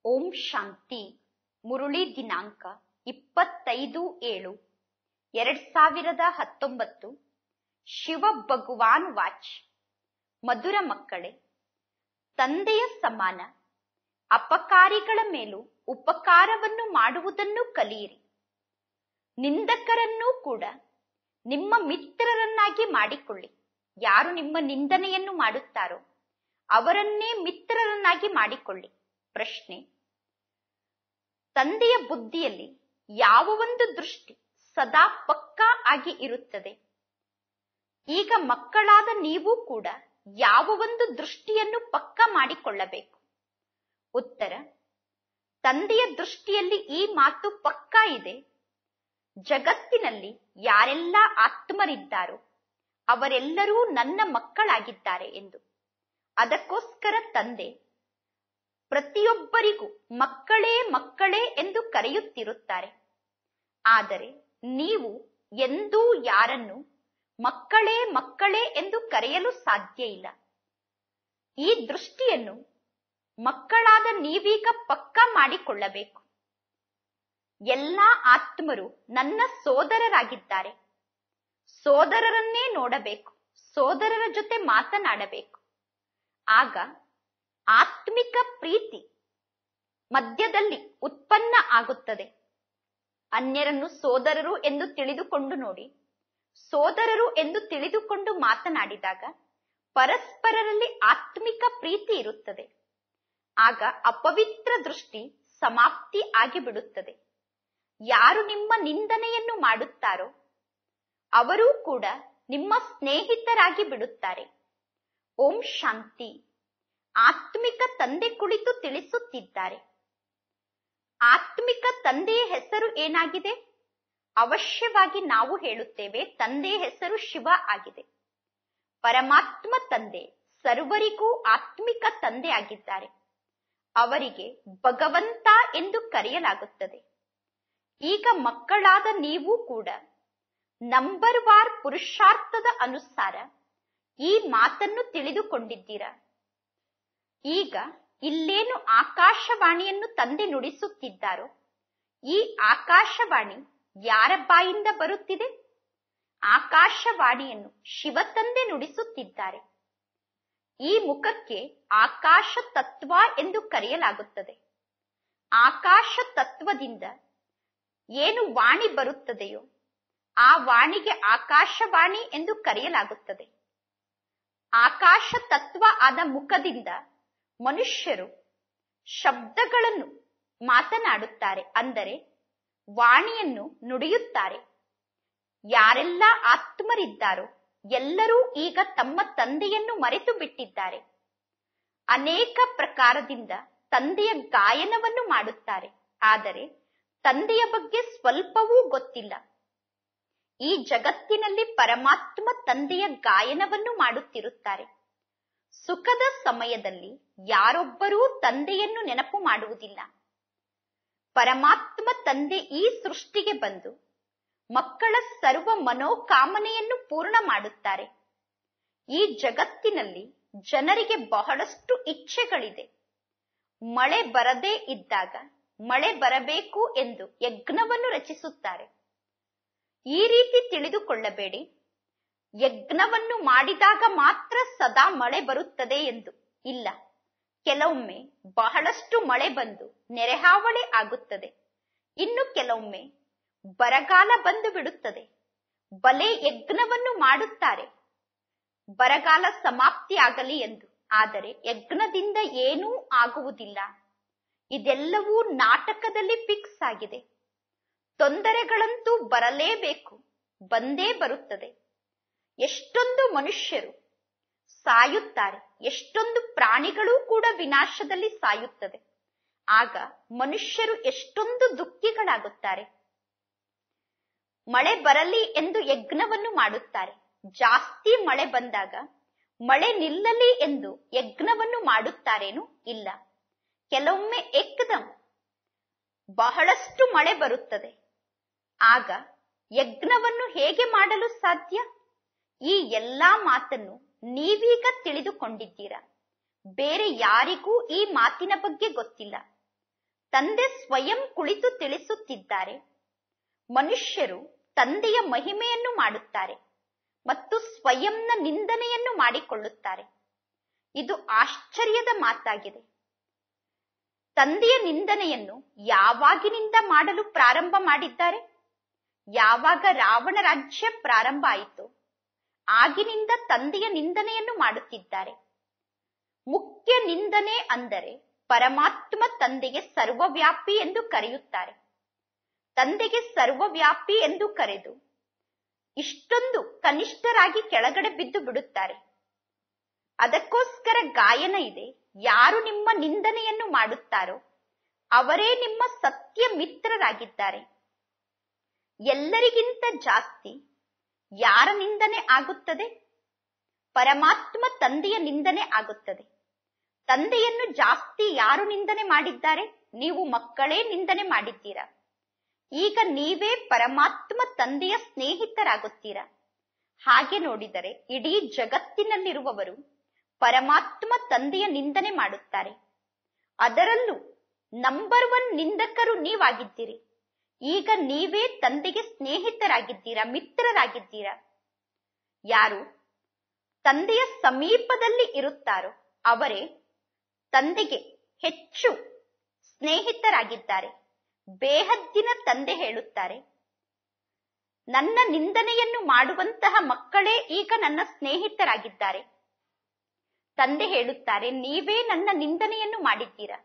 ಓಂ ಶಾಂತಿ ಮುರುಳಿ ದಿನಾಂಕ ಇಪ್ಪತ್ತೈದು ಏಳು ಎರಡ್ ಸಾವಿರದ ಹತ್ತೊಂಬತ್ತು ಶಿವ ಭಗವಾನ್ ವಾಚ್ ಮಧುರ ಮಕ್ಕಳೇ ತಂದೆಯ ಸಮಾನ ಅಪಕಾರಿಗಳ ಮೇಲೂ ಉಪಕಾರವನ್ನು ಮಾಡುವುದನ್ನು ಕಲಿಯಿರಿ ನಿಂದಕರನ್ನೂ ಕೂಡ ನಿಮ್ಮ ಮಿತ್ರರನ್ನಾಗಿ ಮಾಡಿಕೊಳ್ಳಿ ಯಾರು ನಿಮ್ಮ ನಿಂದನೆಯನ್ನು ಮಾಡುತ್ತಾರೋ ಅವರನ್ನೇ ಮಿತ್ರರನ್ನಾಗಿ ಮಾಡಿಕೊಳ್ಳಿ ಪ್ರಶ್ನೆ ತಂದೆಯ ಬುದ್ಧಿಯಲ್ಲಿ ಯಾವ ಒಂದು ದೃಷ್ಟಿ ಸದಾ ಪಕ್ಕಾ ಆಗಿ ಇರುತ್ತದೆ ಈಗ ಮಕ್ಕಳಾದ ನೀವು ಕೂಡ ಯಾವ ಒಂದು ದೃಷ್ಟಿಯನ್ನು ಪಕ್ಕ ಮಾಡಿಕೊಳ್ಳಬೇಕು ಉತ್ತರ ತಂದೆಯ ದೃಷ್ಟಿಯಲ್ಲಿ ಈ ಮಾತು ಪಕ್ಕಾ ಇದೆ ಜಗತ್ತಿನಲ್ಲಿ ಯಾರೆಲ್ಲ ಆತ್ಮರಿದ್ದಾರೋ ಅವರೆಲ್ಲರೂ ನನ್ನ ಮಕ್ಕಳಾಗಿದ್ದಾರೆ ಎಂದು ಅದಕ್ಕೋಸ್ಕರ ತಂದೆ ಪ್ರತಿಯೊಬ್ಬರಿಗೂ ಮಕ್ಕಳೇ ಮಕ್ಕಳೇ ಎಂದು ಕರೆಯುತ್ತಿರುತ್ತಾರೆ ಆದರೆ ನೀವು ಎಂದೂ ಯಾರನ್ನು ಮಕ್ಕಳೇ ಮಕ್ಕಳೇ ಎಂದು ಕರೆಯಲು ಸಾಧ್ಯ ಇಲ್ಲ ಈ ದೃಷ್ಟಿಯನ್ನು ಮಕ್ಕಳಾದ ನೀವೀಗ ಪಕ್ಕ ಮಾಡಿಕೊಳ್ಳಬೇಕು ಎಲ್ಲಾ ಆತ್ಮರು ನನ್ನ ಸೋದರರಾಗಿದ್ದಾರೆ ಸೋದರರನ್ನೇ ನೋಡಬೇಕು ಸೋದರರ ಜೊತೆ ಮಾತನಾಡಬೇಕು ಆಗ ಆತ್ಮಿಕ ಪ್ರೀತಿ ಮಧ್ಯದಲ್ಲಿ ಉತ್ಪನ್ನ ಆಗುತ್ತದೆ ಅನ್ಯರನ್ನು ಸೋದರರು ಎಂದು ತಿಳಿದುಕೊಂಡು ನೋಡಿ ಸೋದರರು ಎಂದು ತಿಳಿದುಕೊಂಡು ಮಾತನಾಡಿದಾಗ ಪರಸ್ಪರರಲ್ಲಿ ಆತ್ಮಿಕ ಪ್ರೀತಿ ಇರುತ್ತದೆ ಆಗ ಅಪವಿತ್ರ ದೃಷ್ಟಿ ಸಮಾಪ್ತಿ ಆಗಿಬಿಡುತ್ತದೆ ಯಾರು ನಿಮ್ಮ ನಿಂದನೆಯನ್ನು ಮಾಡುತ್ತಾರೋ ಅವರೂ ಕೂಡ ನಿಮ್ಮ ಸ್ನೇಹಿತರಾಗಿ ಬಿಡುತ್ತಾರೆ ಓಂ ಶಾಂತಿ ಆತ್ಮಿಕ ತಂದೆ ಕುಳಿತು ತಿಳಿಸುತ್ತಿದ್ದಾರೆ ಆತ್ಮಿಕ ತಂದೆಯ ಹೆಸರು ಏನಾಗಿದೆ ಅವಶ್ಯವಾಗಿ ನಾವು ಹೇಳುತ್ತೇವೆ ತಂದೆಯ ಹೆಸರು ಶಿವ ಆಗಿದೆ ಪರಮಾತ್ಮ ತಂದೆ ಸರ್ವರಿಗೂ ಆತ್ಮಿಕ ತಂದೆ ಆಗಿದ್ದಾರೆ ಅವರಿಗೆ ಭಗವಂತ ಎಂದು ಕರೆಯಲಾಗುತ್ತದೆ ಈಗ ಮಕ್ಕಳಾದ ನೀವು ಕೂಡ ನಂಬರ್ ವಾರ್ ಪುರುಷಾರ್ಥದ ಅನುಸಾರ ಈ ಮಾತನ್ನು ತಿಳಿದುಕೊಂಡಿದ್ದೀರಾ ಈಗ ಇಲ್ಲೇನು ಆಕಾಶವಾಣಿಯನ್ನು ತಂದೆ ನುಡಿಸುತ್ತಿದ್ದಾರೋ ಈ ಆಕಾಶವಾಣಿ ಯಾರ ಬಾಯಿಂದ ಬರುತ್ತಿದೆ ಆಕಾಶವಾಣಿಯನ್ನು ಶಿವತಂದೆ ನುಡಿಸುತ್ತಿದ್ದಾರೆ ಈ ಮುಖಕ್ಕೆ ಆಕಾಶ ತತ್ವ ಎಂದು ಕರೆಯಲಾಗುತ್ತದೆ ಆಕಾಶ ತತ್ವದಿಂದ ಏನು ವಾಣಿ ಬರುತ್ತದೆಯೋ ಆ ವಾಣಿಗೆ ಆಕಾಶವಾಣಿ ಎಂದು ಕರೆಯಲಾಗುತ್ತದೆ ಆಕಾಶ ತತ್ವ ಆದ ಮುಖದಿಂದ ಮನುಷ್ಯರು ಶಬ್ದಗಳನ್ನು ಮಾತನಾಡುತ್ತಾರೆ ಅಂದರೆ ವಾಣಿಯನ್ನು ನುಡಿಯುತ್ತಾರೆ ಯಾರೆಲ್ಲ ಆತ್ಮರಿದ್ದಾರೋ ಎಲ್ಲರೂ ಈಗ ತಮ್ಮ ತಂದೆಯನ್ನು ಮರೆತು ಬಿಟ್ಟಿದ್ದಾರೆ ಅನೇಕ ಪ್ರಕಾರದಿಂದ ತಂದೆಯ ಗಾಯನವನ್ನು ಮಾಡುತ್ತಾರೆ ಆದರೆ ತಂದೆಯ ಬಗ್ಗೆ ಸ್ವಲ್ಪವೂ ಗೊತ್ತಿಲ್ಲ ಈ ಜಗತ್ತಿನಲ್ಲಿ ಪರಮಾತ್ಮ ತಂದೆಯ ಗಾಯನವನ್ನು ಮಾಡುತ್ತಿರುತ್ತಾರೆ ಸುಖದ ಸಮಯದಲ್ಲಿ ಯಾರೊಬ್ಬರೂ ತಂದೆಯನ್ನು ನೆನಪು ಮಾಡುವುದಿಲ್ಲ ಪರಮಾತ್ಮ ತಂದೆ ಈ ಸೃಷ್ಟಿಗೆ ಬಂದು ಮಕ್ಕಳ ಸರ್ವ ಮನೋಕಾಮನೆಯನ್ನು ಪೂರ್ಣ ಮಾಡುತ್ತಾರೆ ಈ ಜಗತ್ತಿನಲ್ಲಿ ಜನರಿಗೆ ಬಹಳಷ್ಟು ಇಚ್ಛೆಗಳಿದೆ ಮಳೆ ಬರದೇ ಇದ್ದಾಗ ಮಳೆ ಬರಬೇಕು ಎಂದು ಯಜ್ಞವನ್ನು ರಚಿಸುತ್ತಾರೆ ಈ ರೀತಿ ತಿಳಿದುಕೊಳ್ಳಬೇಡಿ ಯಜ್ಞವನ್ನು ಮಾಡಿದಾಗ ಮಾತ್ರ ಸದಾ ಮಳೆ ಬರುತ್ತದೆ ಎಂದು ಇಲ್ಲ ಕೆಲವೊಮ್ಮೆ ಬಹಳಷ್ಟು ಮಳೆ ಬಂದು ನೆರೆಹಾವಳಿ ಆಗುತ್ತದೆ ಇನ್ನು ಕೆಲವೊಮ್ಮೆ ಬರಗಾಲ ಬಂದು ಬಿಡುತ್ತದೆ ಬಲೆ ಯಜ್ಞವನ್ನು ಮಾಡುತ್ತಾರೆ ಬರಗಾಲ ಸಮಾಪ್ತಿ ಆಗಲಿ ಎಂದು ಆದರೆ ಯಜ್ಞದಿಂದ ಏನೂ ಆಗುವುದಿಲ್ಲ ಇದೆಲ್ಲವೂ ನಾಟಕದಲ್ಲಿ ಫಿಕ್ಸ್ ಆಗಿದೆ ತೊಂದರೆಗಳಂತೂ ಬರಲೇಬೇಕು ಬಂದೇ ಬರುತ್ತದೆ ಎಷ್ಟೊಂದು ಮನುಷ್ಯರು ಸಾಯುತ್ತಾರೆ ಎಷ್ಟೊಂದು ಪ್ರಾಣಿಗಳೂ ಕೂಡ ವಿನಾಶದಲ್ಲಿ ಸಾಯುತ್ತದೆ ಆಗ ಮನುಷ್ಯರು ಎಷ್ಟೊಂದು ದುಃಖಿಗಳಾಗುತ್ತಾರೆ ಮಳೆ ಬರಲಿ ಎಂದು ಯಜ್ಞವನ್ನು ಮಾಡುತ್ತಾರೆ ಜಾಸ್ತಿ ಮಳೆ ಬಂದಾಗ ಮಳೆ ನಿಲ್ಲಲಿ ಎಂದು ಯಜ್ಞವನ್ನು ಮಾಡುತ್ತಾರೇನು ಇಲ್ಲ ಕೆಲವೊಮ್ಮೆ ಏಕದಂ ಬಹಳಷ್ಟು ಮಳೆ ಬರುತ್ತದೆ ಆಗ ಯಜ್ಞವನ್ನು ಹೇಗೆ ಮಾಡಲು ಸಾಧ್ಯ ಈ ಎಲ್ಲಾ ಮಾತನ್ನು ನೀವೀಗ ತಿಳಿದುಕೊಂಡಿದ್ದೀರಾ ಬೇರೆ ಯಾರಿಗೂ ಈ ಮಾತಿನ ಬಗ್ಗೆ ಗೊತ್ತಿಲ್ಲ ತಂದೆ ಸ್ವಯಂ ಕುಳಿತು ತಿಳಿಸುತ್ತಿದ್ದಾರೆ ಮನುಷ್ಯರು ತಂದೆಯ ಮಹಿಮೆಯನ್ನು ಮಾಡುತ್ತಾರೆ ಮತ್ತು ಸ್ವಯಂನ ನಿಂದನೆಯನ್ನು ಮಾಡಿಕೊಳ್ಳುತ್ತಾರೆ ಇದು ಆಶ್ಚರ್ಯದ ಮಾತಾಗಿದೆ ತಂದೆಯ ನಿಂದನೆಯನ್ನು ಯಾವಾಗಿನಿಂದ ಮಾಡಲು ಪ್ರಾರಂಭ ಮಾಡಿದ್ದಾರೆ ಯಾವಾಗ ರಾವಣ ರಾಜ್ಯ ಪ್ರಾರಂಭ ಆಯಿತು ಆಗಿನಿಂದ ತಂದೆಯ ನಿಂದನೆಯನ್ನು ಮಾಡುತ್ತಿದ್ದಾರೆ ಮುಖ್ಯ ನಿಂದನೆ ಅಂದರೆ ಪರಮಾತ್ಮ ತಂದೆಗೆ ಸರ್ವವ್ಯಾಪಿ ಎಂದು ಕರೆಯುತ್ತಾರೆ ತಂದೆಗೆ ಸರ್ವವ್ಯಾಪಿ ಎಂದು ಕರೆದು ಇಷ್ಟೊಂದು ಕನಿಷ್ಠರಾಗಿ ಕೆಳಗಡೆ ಬಿದ್ದು ಬಿಡುತ್ತಾರೆ ಅದಕ್ಕೋಸ್ಕರ ಗಾಯನ ಇದೆ ಯಾರು ನಿಮ್ಮ ನಿಂದನೆಯನ್ನು ಮಾಡುತ್ತಾರೋ ಅವರೇ ನಿಮ್ಮ ಸತ್ಯ ಮಿತ್ರರಾಗಿದ್ದಾರೆ ಎಲ್ಲರಿಗಿಂತ ಜಾಸ್ತಿ ಯಾರ ನಿಂದನೆ ಆಗುತ್ತದೆ ಪರಮಾತ್ಮ ತಂದೆಯ ನಿಂದನೆ ಆಗುತ್ತದೆ ತಂದೆಯನ್ನು ಜಾಸ್ತಿ ಯಾರು ನಿಂದನೆ ಮಾಡಿದ್ದಾರೆ ನೀವು ಮಕ್ಕಳೇ ನಿಂದನೆ ಮಾಡಿದ್ದೀರಾ ಈಗ ನೀವೇ ಪರಮಾತ್ಮ ತಂದೆಯ ಸ್ನೇಹಿತರಾಗುತ್ತೀರಾ ಹಾಗೆ ನೋಡಿದರೆ ಇಡೀ ಜಗತ್ತಿನಲ್ಲಿರುವವರು ಪರಮಾತ್ಮ ತಂದೆಯ ನಿಂದನೆ ಮಾಡುತ್ತಾರೆ ಅದರಲ್ಲೂ ನಂಬರ್ ಒನ್ ನಿಂದಕರು ನೀವಾಗಿದ್ದೀರಿ ಈಗ ನೀವೇ ತಂದೆಗೆ ಸ್ನೇಹಿತರಾಗಿದ್ದೀರಾ ಮಿತ್ರರಾಗಿದ್ದೀರಾ ಯಾರು ತಂದೆಯ ಸಮೀಪದಲ್ಲಿ ಇರುತ್ತಾರೋ ಅವರೇ ತಂದೆಗೆ ಹೆಚ್ಚು ಸ್ನೇಹಿತರಾಗಿದ್ದಾರೆ ಬೇಹದ್ದಿನ ತಂದೆ ಹೇಳುತ್ತಾರೆ ನನ್ನ ನಿಂದನೆಯನ್ನು ಮಾಡುವಂತಹ ಮಕ್ಕಳೇ ಈಗ ನನ್ನ ಸ್ನೇಹಿತರಾಗಿದ್ದಾರೆ ತಂದೆ ಹೇಳುತ್ತಾರೆ ನೀವೇ ನನ್ನ ನಿಂದನೆಯನ್ನು ಮಾಡಿದ್ದೀರಾ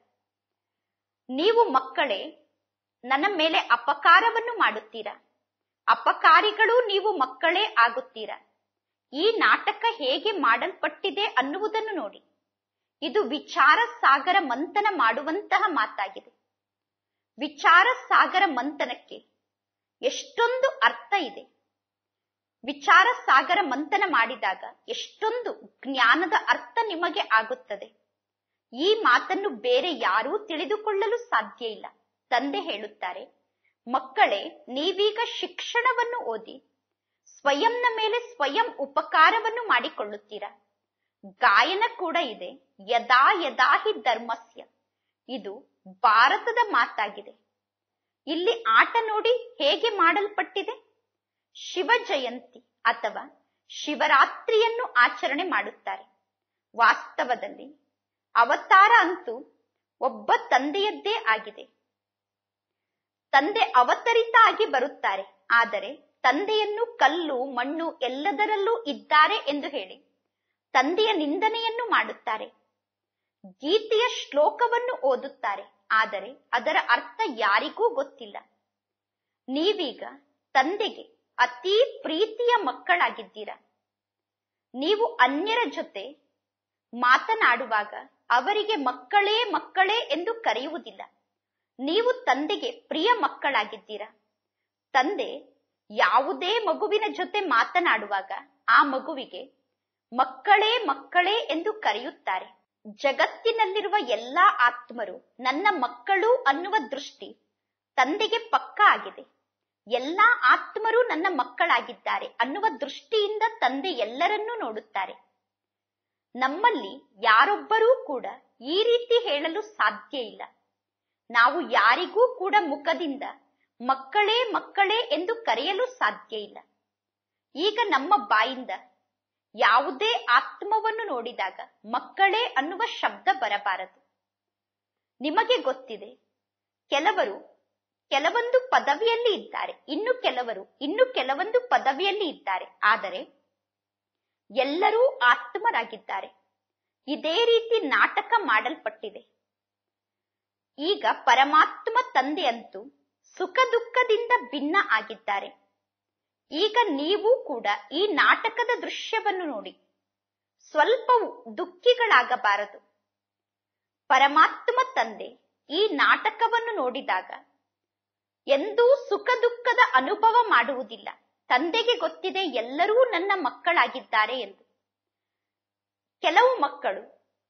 ನೀವು ಮಕ್ಕಳೇ ನನ್ನ ಮೇಲೆ ಅಪಕಾರವನ್ನು ಮಾಡುತ್ತೀರಾ ಅಪಕಾರಿಗಳು ನೀವು ಮಕ್ಕಳೇ ಆಗುತ್ತೀರಾ ಈ ನಾಟಕ ಹೇಗೆ ಮಾಡಲ್ಪಟ್ಟಿದೆ ಅನ್ನುವುದನ್ನು ನೋಡಿ ಇದು ವಿಚಾರ ಸಾಗರ ಮಂಥನ ಮಾಡುವಂತಹ ಮಾತಾಗಿದೆ ವಿಚಾರ ಸಾಗರ ಮಂಥನಕ್ಕೆ ಎಷ್ಟೊಂದು ಅರ್ಥ ಇದೆ ವಿಚಾರ ಸಾಗರ ಮಂಥನ ಮಾಡಿದಾಗ ಎಷ್ಟೊಂದು ಜ್ಞಾನದ ಅರ್ಥ ನಿಮಗೆ ಆಗುತ್ತದೆ ಈ ಮಾತನ್ನು ಬೇರೆ ಯಾರೂ ತಿಳಿದುಕೊಳ್ಳಲು ಸಾಧ್ಯ ಇಲ್ಲ ತಂದೆ ಹೇಳುತ್ತಾರೆ ಮಕ್ಕಳೇ ನೀವೀಗ ಶಿಕ್ಷಣವನ್ನು ಓದಿ ಸ್ವಯಂನ ಮೇಲೆ ಸ್ವಯಂ ಉಪಕಾರವನ್ನು ಮಾಡಿಕೊಳ್ಳುತ್ತೀರಾ ಗಾಯನ ಕೂಡ ಇದೆ ಯದಾ ಯದಾ ಹಿ ಧರ್ಮಸ್ಯ ಇದು ಭಾರತದ ಮಾತಾಗಿದೆ ಇಲ್ಲಿ ಆಟ ನೋಡಿ ಹೇಗೆ ಮಾಡಲ್ಪಟ್ಟಿದೆ ಶಿವ ಜಯಂತಿ ಅಥವಾ ಶಿವರಾತ್ರಿಯನ್ನು ಆಚರಣೆ ಮಾಡುತ್ತಾರೆ ವಾಸ್ತವದಲ್ಲಿ ಅವತಾರ ಅಂತೂ ಒಬ್ಬ ತಂದೆಯದ್ದೇ ಆಗಿದೆ ತಂದೆ ಅವತರಿತ ಆಗಿ ಬರುತ್ತಾರೆ ಆದರೆ ತಂದೆಯನ್ನು ಕಲ್ಲು ಮಣ್ಣು ಎಲ್ಲದರಲ್ಲೂ ಇದ್ದಾರೆ ಎಂದು ಹೇಳಿ ತಂದೆಯ ನಿಂದನೆಯನ್ನು ಮಾಡುತ್ತಾರೆ ಗೀತೆಯ ಶ್ಲೋಕವನ್ನು ಓದುತ್ತಾರೆ ಆದರೆ ಅದರ ಅರ್ಥ ಯಾರಿಗೂ ಗೊತ್ತಿಲ್ಲ ನೀವೀಗ ತಂದೆಗೆ ಅತಿ ಪ್ರೀತಿಯ ಮಕ್ಕಳಾಗಿದ್ದೀರಾ ನೀವು ಅನ್ಯರ ಜೊತೆ ಮಾತನಾಡುವಾಗ ಅವರಿಗೆ ಮಕ್ಕಳೇ ಮಕ್ಕಳೇ ಎಂದು ಕರೆಯುವುದಿಲ್ಲ ನೀವು ತಂದೆಗೆ ಪ್ರಿಯ ಮಕ್ಕಳಾಗಿದ್ದೀರಾ ತಂದೆ ಯಾವುದೇ ಮಗುವಿನ ಜೊತೆ ಮಾತನಾಡುವಾಗ ಆ ಮಗುವಿಗೆ ಮಕ್ಕಳೇ ಮಕ್ಕಳೇ ಎಂದು ಕರೆಯುತ್ತಾರೆ ಜಗತ್ತಿನಲ್ಲಿರುವ ಎಲ್ಲಾ ಆತ್ಮರು ನನ್ನ ಮಕ್ಕಳು ಅನ್ನುವ ದೃಷ್ಟಿ ತಂದೆಗೆ ಪಕ್ಕ ಆಗಿದೆ ಎಲ್ಲಾ ಆತ್ಮರು ನನ್ನ ಮಕ್ಕಳಾಗಿದ್ದಾರೆ ಅನ್ನುವ ದೃಷ್ಟಿಯಿಂದ ತಂದೆ ಎಲ್ಲರನ್ನೂ ನೋಡುತ್ತಾರೆ ನಮ್ಮಲ್ಲಿ ಯಾರೊಬ್ಬರೂ ಕೂಡ ಈ ರೀತಿ ಹೇಳಲು ಸಾಧ್ಯ ಇಲ್ಲ ನಾವು ಯಾರಿಗೂ ಕೂಡ ಮುಖದಿಂದ ಮಕ್ಕಳೇ ಮಕ್ಕಳೇ ಎಂದು ಕರೆಯಲು ಸಾಧ್ಯ ಇಲ್ಲ ಈಗ ನಮ್ಮ ಬಾಯಿಂದ ಯಾವುದೇ ಆತ್ಮವನ್ನು ನೋಡಿದಾಗ ಮಕ್ಕಳೇ ಅನ್ನುವ ಶಬ್ದ ಬರಬಾರದು ನಿಮಗೆ ಗೊತ್ತಿದೆ ಕೆಲವರು ಕೆಲವೊಂದು ಪದವಿಯಲ್ಲಿ ಇದ್ದಾರೆ ಇನ್ನು ಕೆಲವರು ಇನ್ನು ಕೆಲವೊಂದು ಪದವಿಯಲ್ಲಿ ಇದ್ದಾರೆ ಆದರೆ ಎಲ್ಲರೂ ಆತ್ಮರಾಗಿದ್ದಾರೆ ಇದೇ ರೀತಿ ನಾಟಕ ಮಾಡಲ್ಪಟ್ಟಿದೆ ಈಗ ಪರಮಾತ್ಮ ತಂದೆಯಂತೂ ಸುಖ ದುಃಖದಿಂದ ಭಿನ್ನ ಆಗಿದ್ದಾರೆ ಈಗ ನೀವು ಕೂಡ ಈ ನಾಟಕದ ದೃಶ್ಯವನ್ನು ನೋಡಿ ಸ್ವಲ್ಪವೂ ದುಃಖಿಗಳಾಗಬಾರದು ಪರಮಾತ್ಮ ತಂದೆ ಈ ನಾಟಕವನ್ನು ನೋಡಿದಾಗ ಎಂದೂ ಸುಖ ದುಃಖದ ಅನುಭವ ಮಾಡುವುದಿಲ್ಲ ತಂದೆಗೆ ಗೊತ್ತಿದೆ ಎಲ್ಲರೂ ನನ್ನ ಮಕ್ಕಳಾಗಿದ್ದಾರೆ ಎಂದು ಕೆಲವು ಮಕ್ಕಳು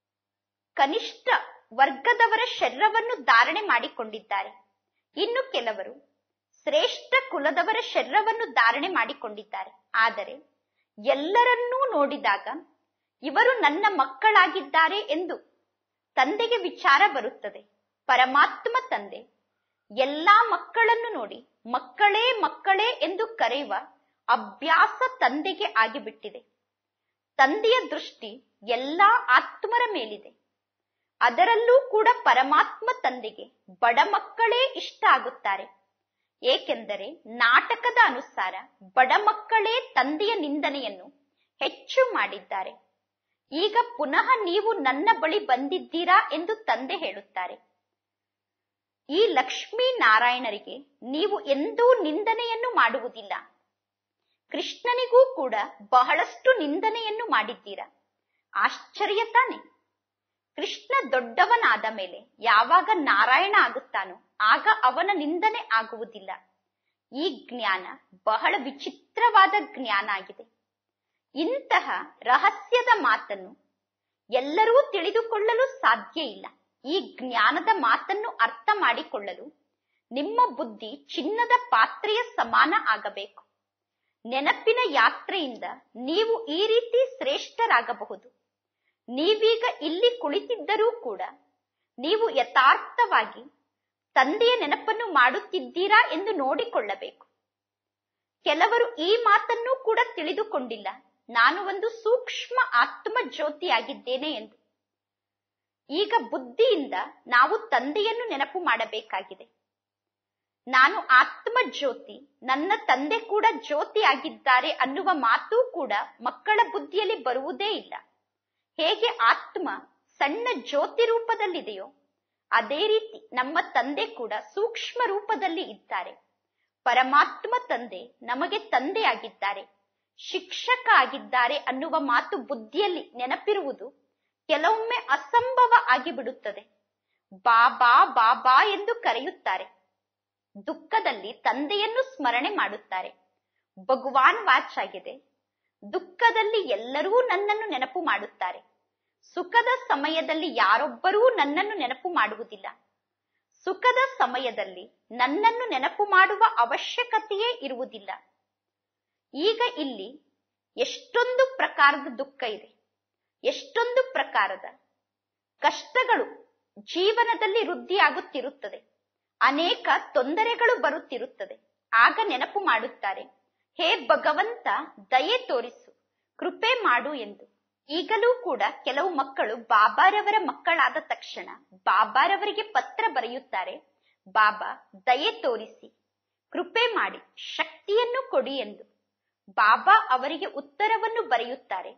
ಕನಿಷ್ಠ ವರ್ಗದವರ ಶರೀರವನ್ನು ಧಾರಣೆ ಮಾಡಿಕೊಂಡಿದ್ದಾರೆ ಇನ್ನು ಕೆಲವರು ಶ್ರೇಷ್ಠ ಕುಲದವರ ಶರೀರವನ್ನು ಧಾರಣೆ ಮಾಡಿಕೊಂಡಿದ್ದಾರೆ ಆದರೆ ಎಲ್ಲರನ್ನೂ ನೋಡಿದಾಗ ಇವರು ನನ್ನ ಮಕ್ಕಳಾಗಿದ್ದಾರೆ ಎಂದು ತಂದೆಗೆ ವಿಚಾರ ಬರುತ್ತದೆ ಪರಮಾತ್ಮ ತಂದೆ ಎಲ್ಲಾ ಮಕ್ಕಳನ್ನು ನೋಡಿ ಮಕ್ಕಳೇ ಮಕ್ಕಳೇ ಎಂದು ಕರೆಯುವ ಅಭ್ಯಾಸ ತಂದೆಗೆ ಆಗಿಬಿಟ್ಟಿದೆ ತಂದೆಯ ದೃಷ್ಟಿ ಎಲ್ಲಾ ಆತ್ಮರ ಮೇಲಿದೆ ಅದರಲ್ಲೂ ಕೂಡ ಪರಮಾತ್ಮ ತಂದೆಗೆ ಬಡ ಮಕ್ಕಳೇ ಇಷ್ಟ ಆಗುತ್ತಾರೆ ಏಕೆಂದರೆ ನಾಟಕದ ಅನುಸಾರ ಬಡ ಮಕ್ಕಳೇ ತಂದೆಯ ನಿಂದನೆಯನ್ನು ಹೆಚ್ಚು ಮಾಡಿದ್ದಾರೆ ಈಗ ಪುನಃ ನೀವು ನನ್ನ ಬಳಿ ಬಂದಿದ್ದೀರಾ ಎಂದು ತಂದೆ ಹೇಳುತ್ತಾರೆ ಈ ಲಕ್ಷ್ಮೀ ನಾರಾಯಣರಿಗೆ ನೀವು ಎಂದೂ ನಿಂದನೆಯನ್ನು ಮಾಡುವುದಿಲ್ಲ ಕೃಷ್ಣನಿಗೂ ಕೂಡ ಬಹಳಷ್ಟು ನಿಂದನೆಯನ್ನು ಮಾಡಿದ್ದೀರಾ ಆಶ್ಚರ್ಯ ತಾನೆ ಕೃಷ್ಣ ದೊಡ್ಡವನಾದ ಮೇಲೆ ಯಾವಾಗ ನಾರಾಯಣ ಆಗುತ್ತಾನೋ ಆಗ ಅವನ ನಿಂದನೆ ಆಗುವುದಿಲ್ಲ ಈ ಜ್ಞಾನ ಬಹಳ ವಿಚಿತ್ರವಾದ ಜ್ಞಾನ ಆಗಿದೆ ಇಂತಹ ರಹಸ್ಯದ ಮಾತನ್ನು ಎಲ್ಲರೂ ತಿಳಿದುಕೊಳ್ಳಲು ಸಾಧ್ಯ ಇಲ್ಲ ಈ ಜ್ಞಾನದ ಮಾತನ್ನು ಅರ್ಥ ಮಾಡಿಕೊಳ್ಳಲು ನಿಮ್ಮ ಬುದ್ಧಿ ಚಿನ್ನದ ಪಾತ್ರೆಯ ಸಮಾನ ಆಗಬೇಕು ನೆನಪಿನ ಯಾತ್ರೆಯಿಂದ ನೀವು ಈ ರೀತಿ ಶ್ರೇಷ್ಠರಾಗಬಹುದು ನೀವೀಗ ಇಲ್ಲಿ ಕುಳಿತಿದ್ದರೂ ಕೂಡ ನೀವು ಯಥಾರ್ಥವಾಗಿ ತಂದೆಯ ನೆನಪನ್ನು ಮಾಡುತ್ತಿದ್ದೀರಾ ಎಂದು ನೋಡಿಕೊಳ್ಳಬೇಕು ಕೆಲವರು ಈ ಮಾತನ್ನು ಕೂಡ ತಿಳಿದುಕೊಂಡಿಲ್ಲ ನಾನು ಒಂದು ಸೂಕ್ಷ್ಮ ಆತ್ಮ ಜ್ಯೋತಿಯಾಗಿದ್ದೇನೆ ಎಂದು ಈಗ ಬುದ್ಧಿಯಿಂದ ನಾವು ತಂದೆಯನ್ನು ನೆನಪು ಮಾಡಬೇಕಾಗಿದೆ ನಾನು ಆತ್ಮ ಜ್ಯೋತಿ ನನ್ನ ತಂದೆ ಕೂಡ ಜ್ಯೋತಿ ಆಗಿದ್ದಾರೆ ಅನ್ನುವ ಮಾತು ಕೂಡ ಮಕ್ಕಳ ಬುದ್ಧಿಯಲ್ಲಿ ಬರುವುದೇ ಇಲ್ಲ ಹೇಗೆ ಆತ್ಮ ಸಣ್ಣ ಜ್ಯೋತಿ ರೂಪದಲ್ಲಿದೆಯೋ ಅದೇ ರೀತಿ ನಮ್ಮ ತಂದೆ ಕೂಡ ಸೂಕ್ಷ್ಮ ರೂಪದಲ್ಲಿ ಇದ್ದಾರೆ ಪರಮಾತ್ಮ ತಂದೆ ನಮಗೆ ತಂದೆಯಾಗಿದ್ದಾರೆ ಶಿಕ್ಷಕ ಆಗಿದ್ದಾರೆ ಅನ್ನುವ ಮಾತು ಬುದ್ಧಿಯಲ್ಲಿ ನೆನಪಿರುವುದು ಕೆಲವೊಮ್ಮೆ ಅಸಂಭವ ಆಗಿಬಿಡುತ್ತದೆ ಬಾಬಾ ಬಾಬಾ ಎಂದು ಕರೆಯುತ್ತಾರೆ ದುಃಖದಲ್ಲಿ ತಂದೆಯನ್ನು ಸ್ಮರಣೆ ಮಾಡುತ್ತಾರೆ ಭಗವಾನ್ ವಾಚ್ ಆಗಿದೆ ದುಃಖದಲ್ಲಿ ಎಲ್ಲರೂ ನನ್ನನ್ನು ನೆನಪು ಮಾಡುತ್ತಾರೆ ಸುಖದ ಸಮಯದಲ್ಲಿ ಯಾರೊಬ್ಬರೂ ನನ್ನನ್ನು ನೆನಪು ಮಾಡುವುದಿಲ್ಲ ಸುಖದ ಸಮಯದಲ್ಲಿ ನನ್ನನ್ನು ನೆನಪು ಮಾಡುವ ಅವಶ್ಯಕತೆಯೇ ಇರುವುದಿಲ್ಲ ಈಗ ಇಲ್ಲಿ ಎಷ್ಟೊಂದು ಪ್ರಕಾರದ ದುಃಖ ಇದೆ ಎಷ್ಟೊಂದು ಪ್ರಕಾರದ ಕಷ್ಟಗಳು ಜೀವನದಲ್ಲಿ ವೃದ್ಧಿಯಾಗುತ್ತಿರುತ್ತದೆ ಅನೇಕ ತೊಂದರೆಗಳು ಬರುತ್ತಿರುತ್ತದೆ ಆಗ ನೆನಪು ಮಾಡುತ್ತಾರೆ ಹೇ ಭಗವಂತ ದಯೆ ತೋರಿಸು ಕೃಪೆ ಮಾಡು ಎಂದು ಈಗಲೂ ಕೂಡ ಕೆಲವು ಮಕ್ಕಳು ಬಾಬಾರವರ ಮಕ್ಕಳಾದ ತಕ್ಷಣ ಬಾಬಾರವರಿಗೆ ಪತ್ರ ಬರೆಯುತ್ತಾರೆ ಬಾಬಾ ದಯೆ ತೋರಿಸಿ ಕೃಪೆ ಮಾಡಿ ಶಕ್ತಿಯನ್ನು ಕೊಡಿ ಎಂದು ಬಾಬಾ ಅವರಿಗೆ ಉತ್ತರವನ್ನು ಬರೆಯುತ್ತಾರೆ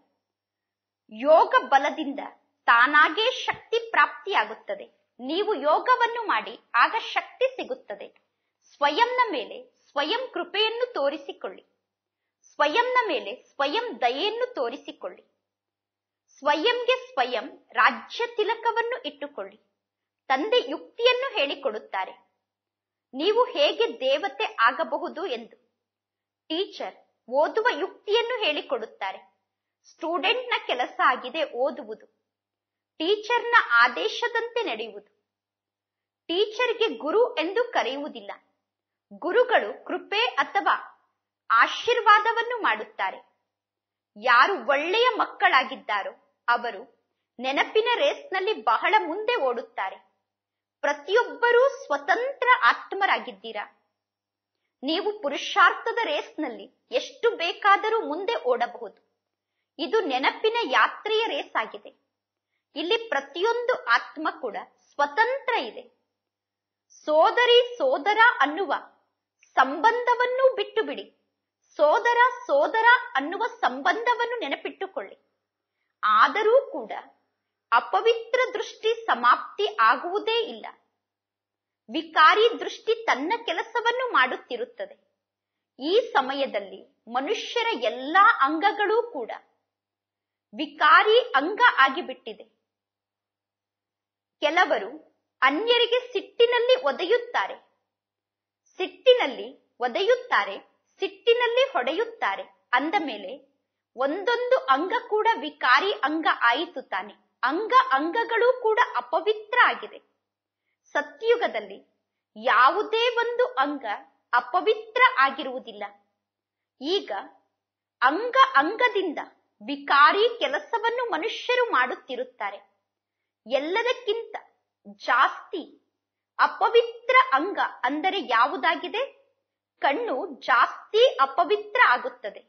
ಯೋಗ ಬಲದಿಂದ ತಾನಾಗೇ ಶಕ್ತಿ ಪ್ರಾಪ್ತಿಯಾಗುತ್ತದೆ ನೀವು ಯೋಗವನ್ನು ಮಾಡಿ ಆಗ ಶಕ್ತಿ ಸಿಗುತ್ತದೆ ಸ್ವಯಂನ ಮೇಲೆ ಸ್ವಯಂ ಕೃಪೆಯನ್ನು ತೋರಿಸಿಕೊಳ್ಳಿ ಸ್ವಯಂನ ಮೇಲೆ ಸ್ವಯಂ ದಯೆಯನ್ನು ತೋರಿಸಿಕೊಳ್ಳಿ ಸ್ವಯಂಗೆ ಸ್ವಯಂ ರಾಜ್ಯ ತಿಲಕವನ್ನು ಇಟ್ಟುಕೊಳ್ಳಿ ತಂದೆ ಯುಕ್ತಿಯನ್ನು ಹೇಳಿಕೊಡುತ್ತಾರೆ ನೀವು ಹೇಗೆ ದೇವತೆ ಆಗಬಹುದು ಎಂದು ಟೀಚರ್ ಓದುವ ಯುಕ್ತಿಯನ್ನು ಹೇಳಿಕೊಡುತ್ತಾರೆ ಸ್ಟೂಡೆಂಟ್ನ ಕೆಲಸ ಆಗಿದೆ ಓದುವುದು ಟೀಚರ್ನ ಆದೇಶದಂತೆ ನಡೆಯುವುದು ಟೀಚರ್ಗೆ ಗುರು ಎಂದು ಕರೆಯುವುದಿಲ್ಲ ಗುರುಗಳು ಕೃಪೆ ಅಥವಾ ಆಶೀರ್ವಾದವನ್ನು ಮಾಡುತ್ತಾರೆ ಯಾರು ಒಳ್ಳೆಯ ಮಕ್ಕಳಾಗಿದ್ದಾರೋ ಅವರು ನೆನಪಿನ ರೇಸ್ನಲ್ಲಿ ಬಹಳ ಮುಂದೆ ಓಡುತ್ತಾರೆ ಪ್ರತಿಯೊಬ್ಬರೂ ಸ್ವತಂತ್ರ ಆತ್ಮರಾಗಿದ್ದೀರಾ ನೀವು ಪುರುಷಾರ್ಥದ ರೇಸ್ನಲ್ಲಿ ಎಷ್ಟು ಬೇಕಾದರೂ ಮುಂದೆ ಓಡಬಹುದು ಇದು ನೆನಪಿನ ಯಾತ್ರೆಯ ರೇಸ್ ಆಗಿದೆ ಇಲ್ಲಿ ಪ್ರತಿಯೊಂದು ಆತ್ಮ ಕೂಡ ಸ್ವತಂತ್ರ ಇದೆ ಸೋದರಿ ಸೋದರ ಅನ್ನುವ ಸಂಬಂಧವನ್ನು ಬಿಟ್ಟು ಬಿಡಿ ಸೋದರ ಸೋದರ ಅನ್ನುವ ಸಂಬಂಧವನ್ನು ನೆನಪಿಟ್ಟುಕೊಳ್ಳಿ ಆದರೂ ಕೂಡ ಅಪವಿತ್ರ ದೃಷ್ಟಿ ಸಮಾಪ್ತಿ ಆಗುವುದೇ ಇಲ್ಲ ವಿಕಾರಿ ದೃಷ್ಟಿ ತನ್ನ ಕೆಲಸವನ್ನು ಮಾಡುತ್ತಿರುತ್ತದೆ ಈ ಸಮಯದಲ್ಲಿ ಮನುಷ್ಯರ ಎಲ್ಲಾ ಅಂಗಗಳೂ ಕೂಡ ವಿಕಾರಿ ಅಂಗ ಆಗಿಬಿಟ್ಟಿದೆ ಕೆಲವರು ಅನ್ಯರಿಗೆ ಸಿಟ್ಟಿನಲ್ಲಿ ಒದೆಯುತ್ತಾರೆ ಸಿಟ್ಟಿನಲ್ಲಿ ಒದೆಯುತ್ತಾರೆ ಸಿಟ್ಟಿನಲ್ಲಿ ಹೊಡೆಯುತ್ತಾರೆ ಅಂದ ಮೇಲೆ ಒಂದೊಂದು ಅಂಗ ಕೂಡ ವಿಕಾರಿ ಅಂಗ ಆಯಿತು ತಾನೆ ಅಂಗ ಅಂಗಗಳು ಕೂಡ ಅಪವಿತ್ರ ಆಗಿದೆ ಸತ್ಯುಗದಲ್ಲಿ ಯಾವುದೇ ಒಂದು ಅಂಗ ಅಪವಿತ್ರ ಆಗಿರುವುದಿಲ್ಲ ಈಗ ಅಂಗ ಅಂಗದಿಂದ ವಿಕಾರಿ ಕೆಲಸವನ್ನು ಮನುಷ್ಯರು ಮಾಡುತ್ತಿರುತ್ತಾರೆ ಎಲ್ಲದಕ್ಕಿಂತ ಜಾಸ್ತಿ ಅಪವಿತ್ರ ಅಂಗ ಅಂದರೆ ಯಾವುದಾಗಿದೆ ಕಣ್ಣು ಜಾಸ್ತಿ ಅಪವಿತ್ರ ಆಗುತ್ತದೆ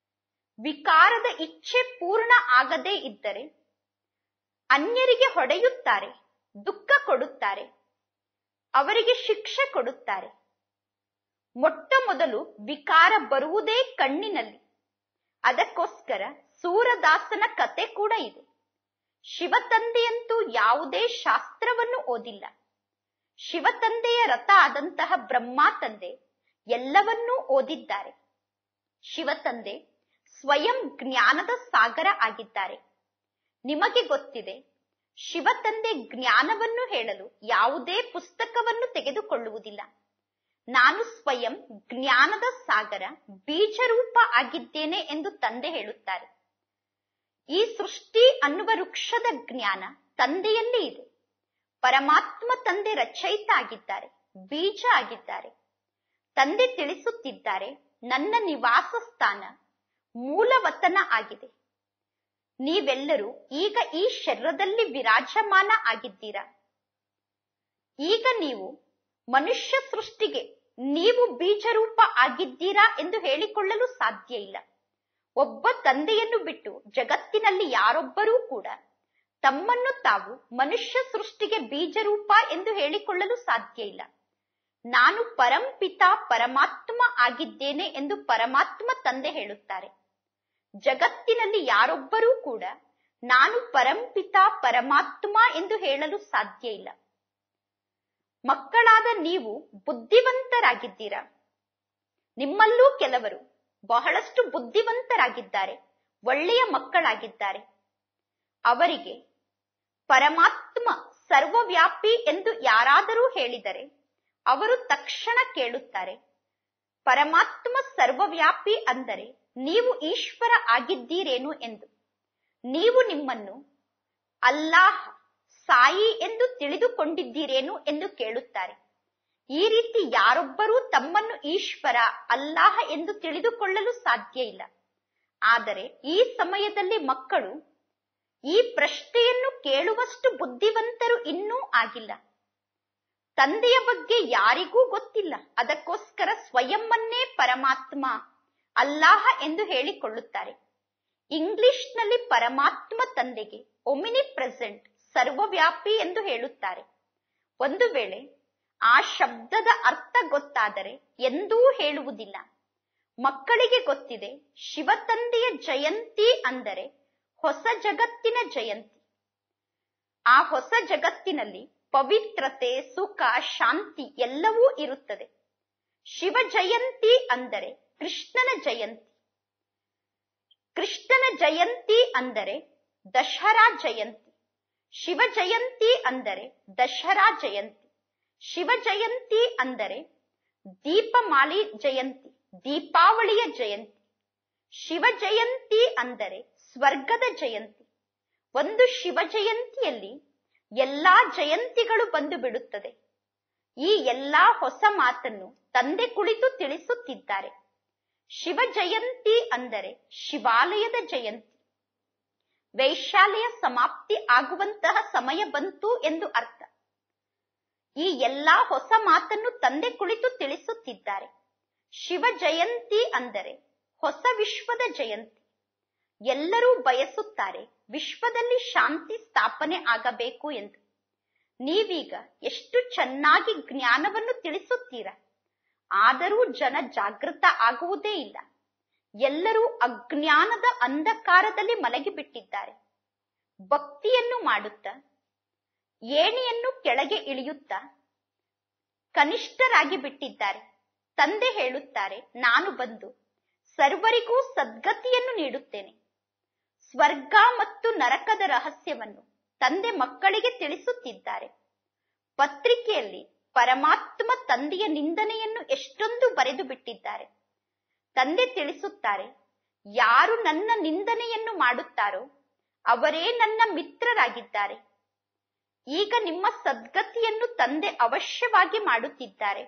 ವಿಕಾರದ ಇಚ್ಛೆ ಪೂರ್ಣ ಆಗದೇ ಇದ್ದರೆ ಅನ್ಯರಿಗೆ ಹೊಡೆಯುತ್ತಾರೆ ದುಃಖ ಕೊಡುತ್ತಾರೆ ಅವರಿಗೆ ಶಿಕ್ಷೆ ಕೊಡುತ್ತಾರೆ ಮೊಟ್ಟ ಮೊದಲು ವಿಕಾರ ಬರುವುದೇ ಕಣ್ಣಿನಲ್ಲಿ ಅದಕ್ಕೋಸ್ಕರ ಸೂರದಾಸನ ಕತೆ ಕೂಡ ಇದೆ ಶಿವತಂದೆಯಂತೂ ಯಾವುದೇ ಶಾಸ್ತ್ರವನ್ನು ಓದಿಲ್ಲ ಶಿವತಂದೆಯ ರಥ ಆದಂತಹ ಬ್ರಹ್ಮ ತಂದೆ ಎಲ್ಲವನ್ನೂ ಓದಿದ್ದಾರೆ ಶಿವತಂದೆ ಸ್ವಯಂ ಜ್ಞಾನದ ಸಾಗರ ಆಗಿದ್ದಾರೆ ನಿಮಗೆ ಗೊತ್ತಿದೆ ಶಿವತಂದೆ ಜ್ಞಾನವನ್ನು ಹೇಳಲು ಯಾವುದೇ ಪುಸ್ತಕವನ್ನು ತೆಗೆದುಕೊಳ್ಳುವುದಿಲ್ಲ ನಾನು ಸ್ವಯಂ ಜ್ಞಾನದ ಸಾಗರ ಬೀಜರೂಪ ಆಗಿದ್ದೇನೆ ಎಂದು ತಂದೆ ಹೇಳುತ್ತಾರೆ ಈ ಸೃಷ್ಟಿ ಅನ್ನುವ ವೃಕ್ಷದ ಜ್ಞಾನ ತಂದೆಯಲ್ಲಿ ಇದೆ ಪರಮಾತ್ಮ ತಂದೆ ರಚಯಿತ ಆಗಿದ್ದಾರೆ ಬೀಜ ಆಗಿದ್ದಾರೆ ತಂದೆ ತಿಳಿಸುತ್ತಿದ್ದಾರೆ ನನ್ನ ನಿವಾಸ ಸ್ಥಾನ ಮೂಲವತನ ಆಗಿದೆ ನೀವೆಲ್ಲರೂ ಈಗ ಈ ಶರೀರದಲ್ಲಿ ವಿರಾಜಮಾನ ಆಗಿದ್ದೀರಾ ಈಗ ನೀವು ಮನುಷ್ಯ ಸೃಷ್ಟಿಗೆ ನೀವು ಬೀಜರೂಪ ಆಗಿದ್ದೀರಾ ಎಂದು ಹೇಳಿಕೊಳ್ಳಲು ಸಾಧ್ಯ ಇಲ್ಲ ಒಬ್ಬ ತಂದೆಯನ್ನು ಬಿಟ್ಟು ಜಗತ್ತಿನಲ್ಲಿ ಯಾರೊಬ್ಬರೂ ಕೂಡ ತಮ್ಮನ್ನು ತಾವು ಮನುಷ್ಯ ಸೃಷ್ಟಿಗೆ ಬೀಜರೂಪ ಎಂದು ಹೇಳಿಕೊಳ್ಳಲು ಸಾಧ್ಯ ಇಲ್ಲ ನಾನು ಪರಂಪಿತ ಪರಮಾತ್ಮ ಆಗಿದ್ದೇನೆ ಎಂದು ಪರಮಾತ್ಮ ತಂದೆ ಹೇಳುತ್ತಾರೆ ಜಗತ್ತಿನಲ್ಲಿ ಯಾರೊಬ್ಬರೂ ಕೂಡ ನಾನು ಪರಂಪಿತ ಪರಮಾತ್ಮ ಎಂದು ಹೇಳಲು ಸಾಧ್ಯ ಇಲ್ಲ ಮಕ್ಕಳಾದ ನೀವು ಬುದ್ಧಿವಂತರಾಗಿದ್ದೀರಾ ನಿಮ್ಮಲ್ಲೂ ಕೆಲವರು ಬಹಳಷ್ಟು ಬುದ್ಧಿವಂತರಾಗಿದ್ದಾರೆ ಒಳ್ಳೆಯ ಮಕ್ಕಳಾಗಿದ್ದಾರೆ ಅವರಿಗೆ ಪರಮಾತ್ಮ ಸರ್ವವ್ಯಾಪಿ ಎಂದು ಯಾರಾದರೂ ಹೇಳಿದರೆ ಅವರು ತಕ್ಷಣ ಕೇಳುತ್ತಾರೆ ಪರಮಾತ್ಮ ಸರ್ವವ್ಯಾಪಿ ಅಂದರೆ ನೀವು ಈಶ್ವರ ಆಗಿದ್ದೀರೇನು ಎಂದು ನೀವು ನಿಮ್ಮನ್ನು ಅಲ್ಲಾಹ್ ಸಾಯಿ ಎಂದು ತಿಳಿದುಕೊಂಡಿದ್ದೀರೇನು ಎಂದು ಕೇಳುತ್ತಾರೆ ಈ ರೀತಿ ಯಾರೊಬ್ಬರೂ ತಮ್ಮನ್ನು ಈಶ್ವರ ಅಲ್ಲಾಹ ಎಂದು ತಿಳಿದುಕೊಳ್ಳಲು ಸಾಧ್ಯ ಇಲ್ಲ ಆದರೆ ಈ ಸಮಯದಲ್ಲಿ ಮಕ್ಕಳು ಈ ಪ್ರಶ್ನೆಯನ್ನು ಕೇಳುವಷ್ಟು ಬುದ್ಧಿವಂತರು ಇನ್ನೂ ಆಗಿಲ್ಲ ತಂದೆಯ ಬಗ್ಗೆ ಯಾರಿಗೂ ಗೊತ್ತಿಲ್ಲ ಅದಕ್ಕೋಸ್ಕರ ಸ್ವಯಂವನ್ನೇ ಪರಮಾತ್ಮ ಅಲ್ಲಾಹ ಎಂದು ಹೇಳಿಕೊಳ್ಳುತ್ತಾರೆ ಇಂಗ್ಲಿಷ್ನಲ್ಲಿ ಪರಮಾತ್ಮ ತಂದೆಗೆ ಒಮಿನಿ ಪ್ರೆಸೆಂಟ್ ಸರ್ವವ್ಯಾಪಿ ಎಂದು ಹೇಳುತ್ತಾರೆ ಒಂದು ವೇಳೆ ಆ ಶಬ್ದದ ಅರ್ಥ ಗೊತ್ತಾದರೆ ಎಂದೂ ಹೇಳುವುದಿಲ್ಲ ಮಕ್ಕಳಿಗೆ ಗೊತ್ತಿದೆ ಶಿವತಂದೆಯ ಜಯಂತಿ ಅಂದರೆ ಹೊಸ ಜಗತ್ತಿನ ಜಯಂತಿ ಆ ಹೊಸ ಜಗತ್ತಿನಲ್ಲಿ ಪವಿತ್ರತೆ ಸುಖ ಶಾಂತಿ ಎಲ್ಲವೂ ಇರುತ್ತದೆ ಶಿವ ಜಯಂತಿ ಅಂದರೆ ಕೃಷ್ಣನ ಜಯಂತಿ ಕೃಷ್ಣನ ಜಯಂತಿ ಅಂದರೆ ದಶಹರಾ ಜಯಂತಿ ಶಿವ ಜಯಂತಿ ಅಂದರೆ ದಶಹರಾ ಜಯಂತಿ ಶಿವ ಜಯಂತಿ ಅಂದರೆ ದೀಪಮಾಲಿ ಜಯಂತಿ ದೀಪಾವಳಿಯ ಜಯಂತಿ ಶಿವ ಜಯಂತಿ ಅಂದರೆ ಸ್ವರ್ಗದ ಜಯಂತಿ ಒಂದು ಶಿವ ಜಯಂತಿಯಲ್ಲಿ ಎಲ್ಲಾ ಜಯಂತಿಗಳು ಬಂದು ಬಿಡುತ್ತದೆ ಈ ಎಲ್ಲಾ ಹೊಸ ಮಾತನ್ನು ತಂದೆ ಕುಳಿತು ತಿಳಿಸುತ್ತಿದ್ದಾರೆ ಶಿವ ಜಯಂತಿ ಅಂದರೆ ಶಿವಾಲಯದ ಜಯಂತಿ ವೈಶಾಲೆಯ ಸಮಾಪ್ತಿ ಆಗುವಂತಹ ಸಮಯ ಬಂತು ಎಂದು ಅರ್ಥ ಈ ಎಲ್ಲಾ ಹೊಸ ಮಾತನ್ನು ತಂದೆ ಕುಳಿತು ತಿಳಿಸುತ್ತಿದ್ದಾರೆ ಶಿವ ಜಯಂತಿ ಅಂದರೆ ಹೊಸ ವಿಶ್ವದ ಜಯಂತಿ ಎಲ್ಲರೂ ಬಯಸುತ್ತಾರೆ ವಿಶ್ವದಲ್ಲಿ ಶಾಂತಿ ಸ್ಥಾಪನೆ ಆಗಬೇಕು ಎಂದು ನೀವೀಗ ಎಷ್ಟು ಚೆನ್ನಾಗಿ ಜ್ಞಾನವನ್ನು ತಿಳಿಸುತ್ತೀರಾ ಆದರೂ ಜನ ಜಾಗೃತ ಆಗುವುದೇ ಇಲ್ಲ ಎಲ್ಲರೂ ಅಜ್ಞಾನದ ಅಂಧಕಾರದಲ್ಲಿ ಮಲಗಿಬಿಟ್ಟಿದ್ದಾರೆ ಭಕ್ತಿಯನ್ನು ಮಾಡುತ್ತಾ ಏಣಿಯನ್ನು ಕೆಳಗೆ ಇಳಿಯುತ್ತಾ ಕನಿಷ್ಠರಾಗಿ ಬಿಟ್ಟಿದ್ದಾರೆ ತಂದೆ ಹೇಳುತ್ತಾರೆ ನಾನು ಬಂದು ಸರ್ವರಿಗೂ ಸದ್ಗತಿಯನ್ನು ನೀಡುತ್ತೇನೆ ಸ್ವರ್ಗ ಮತ್ತು ನರಕದ ರಹಸ್ಯವನ್ನು ತಂದೆ ಮಕ್ಕಳಿಗೆ ತಿಳಿಸುತ್ತಿದ್ದಾರೆ ಪತ್ರಿಕೆಯಲ್ಲಿ ಪರಮಾತ್ಮ ತಂದೆಯ ನಿಂದನೆಯನ್ನು ಎಷ್ಟೊಂದು ಬರೆದು ಬಿಟ್ಟಿದ್ದಾರೆ ತಂದೆ ತಿಳಿಸುತ್ತಾರೆ ಯಾರು ನನ್ನ ನಿಂದನೆಯನ್ನು ಮಾಡುತ್ತಾರೋ ಅವರೇ ನನ್ನ ಮಿತ್ರರಾಗಿದ್ದಾರೆ ಈಗ ನಿಮ್ಮ ಸದ್ಗತಿಯನ್ನು ತಂದೆ ಅವಶ್ಯವಾಗಿ ಮಾಡುತ್ತಿದ್ದಾರೆ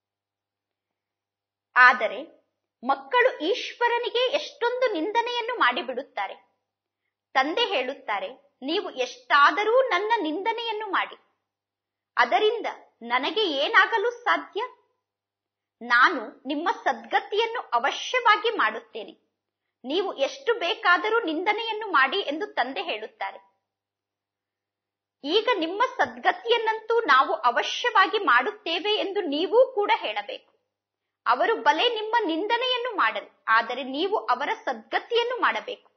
ಆದರೆ ಮಕ್ಕಳು ಈಶ್ವರನಿಗೆ ಎಷ್ಟೊಂದು ನಿಂದನೆಯನ್ನು ಮಾಡಿಬಿಡುತ್ತಾರೆ ತಂದೆ ಹೇಳುತ್ತಾರೆ ನೀವು ಎಷ್ಟಾದರೂ ನನ್ನ ನಿಂದನೆಯನ್ನು ಮಾಡಿ ಅದರಿಂದ ನನಗೆ ಏನಾಗಲು ಸಾಧ್ಯ ನಾನು ನಿಮ್ಮ ಸದ್ಗತಿಯನ್ನು ಅವಶ್ಯವಾಗಿ ಮಾಡುತ್ತೇನೆ ನೀವು ಎಷ್ಟು ಬೇಕಾದರೂ ನಿಂದನೆಯನ್ನು ಮಾಡಿ ಎಂದು ತಂದೆ ಹೇಳುತ್ತಾರೆ ಈಗ ನಿಮ್ಮ ಸದ್ಗತಿಯನ್ನಂತೂ ನಾವು ಅವಶ್ಯವಾಗಿ ಮಾಡುತ್ತೇವೆ ಎಂದು ನೀವೂ ಕೂಡ ಹೇಳಬೇಕು ಅವರು ಬಲೆ ನಿಮ್ಮ ನಿಂದನೆಯನ್ನು ಮಾಡಲಿ ಆದರೆ ನೀವು ಅವರ ಸದ್ಗತಿಯನ್ನು ಮಾಡಬೇಕು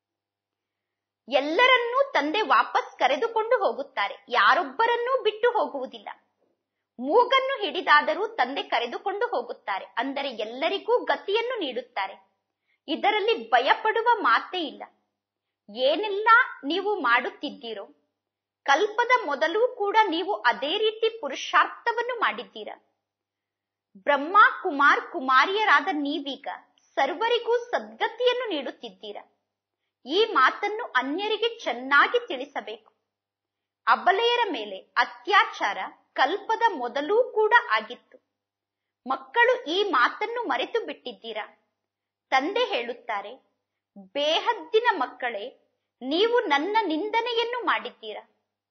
ಎಲ್ಲರನ್ನೂ ತಂದೆ ವಾಪಸ್ ಕರೆದುಕೊಂಡು ಹೋಗುತ್ತಾರೆ ಯಾರೊಬ್ಬರನ್ನೂ ಬಿಟ್ಟು ಹೋಗುವುದಿಲ್ಲ ಮೂಗನ್ನು ಹಿಡಿದಾದರೂ ತಂದೆ ಕರೆದುಕೊಂಡು ಹೋಗುತ್ತಾರೆ ಅಂದರೆ ಎಲ್ಲರಿಗೂ ಗತಿಯನ್ನು ನೀಡುತ್ತಾರೆ ಇದರಲ್ಲಿ ಭಯಪಡುವ ಮಾತೇ ಇಲ್ಲ ಏನೆಲ್ಲ ನೀವು ಮಾಡುತ್ತಿದ್ದೀರೋ ಕಲ್ಪದ ಮೊದಲು ಕೂಡ ನೀವು ಅದೇ ರೀತಿ ಪುರುಷಾರ್ಥವನ್ನು ಮಾಡಿದ್ದೀರಾ ಬ್ರಹ್ಮ ಕುಮಾರ್ ಕುಮಾರಿಯರಾದ ನೀವೀಗ ಸರ್ವರಿಗೂ ಸದ್ಗತಿಯನ್ನು ನೀಡುತ್ತಿದ್ದೀರಾ ಈ ಮಾತನ್ನು ಅನ್ಯರಿಗೆ ಚೆನ್ನಾಗಿ ತಿಳಿಸಬೇಕು ಅಬಲೆಯರ ಮೇಲೆ ಅತ್ಯಾಚಾರ ಕಲ್ಪದ ಮೊದಲೂ ಕೂಡ ಆಗಿತ್ತು ಮಕ್ಕಳು ಈ ಮಾತನ್ನು ಮರೆತು ಬಿಟ್ಟಿದ್ದೀರಾ ತಂದೆ ಹೇಳುತ್ತಾರೆ ಬೇಹದ್ದಿನ ಮಕ್ಕಳೇ ನೀವು ನನ್ನ ನಿಂದನೆಯನ್ನು ಮಾಡಿದ್ದೀರಾ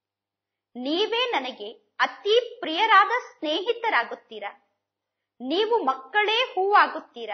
ನೀವೇ ನನಗೆ ಅತಿ ಪ್ರಿಯರಾದ ಸ್ನೇಹಿತರಾಗುತ್ತೀರಾ ನೀವು ಮಕ್ಕಳೇ ಹೂವಾಗುತ್ತೀರಾ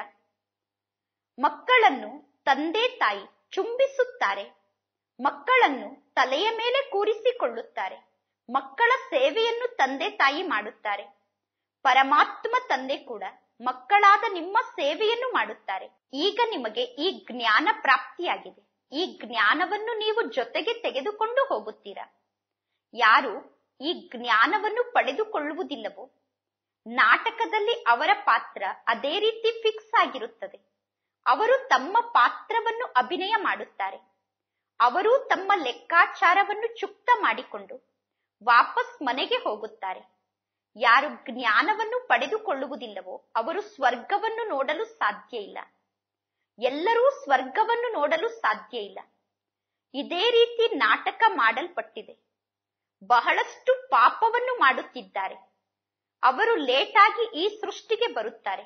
ಮಕ್ಕಳನ್ನು ತಂದೆ ತಾಯಿ ಚುಂಬಿಸುತ್ತಾರೆ ಮಕ್ಕಳನ್ನು ತಲೆಯ ಮೇಲೆ ಕೂರಿಸಿಕೊಳ್ಳುತ್ತಾರೆ ಮಕ್ಕಳ ಸೇವೆಯನ್ನು ತಂದೆ ತಾಯಿ ಮಾಡುತ್ತಾರೆ ಪರಮಾತ್ಮ ತಂದೆ ಕೂಡ ಮಕ್ಕಳಾದ ನಿಮ್ಮ ಸೇವೆಯನ್ನು ಮಾಡುತ್ತಾರೆ ಈಗ ನಿಮಗೆ ಈ ಜ್ಞಾನ ಪ್ರಾಪ್ತಿಯಾಗಿದೆ ಈ ಜ್ಞಾನವನ್ನು ನೀವು ಜೊತೆಗೆ ತೆಗೆದುಕೊಂಡು ಹೋಗುತ್ತೀರಾ ಯಾರು ಈ ಜ್ಞಾನವನ್ನು ಪಡೆದುಕೊಳ್ಳುವುದಿಲ್ಲವೋ ನಾಟಕದಲ್ಲಿ ಅವರ ಪಾತ್ರ ಅದೇ ರೀತಿ ಫಿಕ್ಸ್ ಆಗಿರುತ್ತದೆ ಅವರು ತಮ್ಮ ಪಾತ್ರವನ್ನು ಅಭಿನಯ ಮಾಡುತ್ತಾರೆ ಅವರು ತಮ್ಮ ಲೆಕ್ಕಾಚಾರವನ್ನು ಚುಕ್ತ ಮಾಡಿಕೊಂಡು ವಾಪಸ್ ಮನೆಗೆ ಹೋಗುತ್ತಾರೆ ಯಾರು ಜ್ಞಾನವನ್ನು ಪಡೆದುಕೊಳ್ಳುವುದಿಲ್ಲವೋ ಅವರು ಸ್ವರ್ಗವನ್ನು ನೋಡಲು ಸಾಧ್ಯ ಇಲ್ಲ ಎಲ್ಲರೂ ಸ್ವರ್ಗವನ್ನು ನೋಡಲು ಸಾಧ್ಯ ಇಲ್ಲ ಇದೇ ರೀತಿ ನಾಟಕ ಮಾಡಲ್ಪಟ್ಟಿದೆ ಬಹಳಷ್ಟು ಪಾಪವನ್ನು ಮಾಡುತ್ತಿದ್ದಾರೆ ಅವರು ಲೇಟಾಗಿ ಈ ಸೃಷ್ಟಿಗೆ ಬರುತ್ತಾರೆ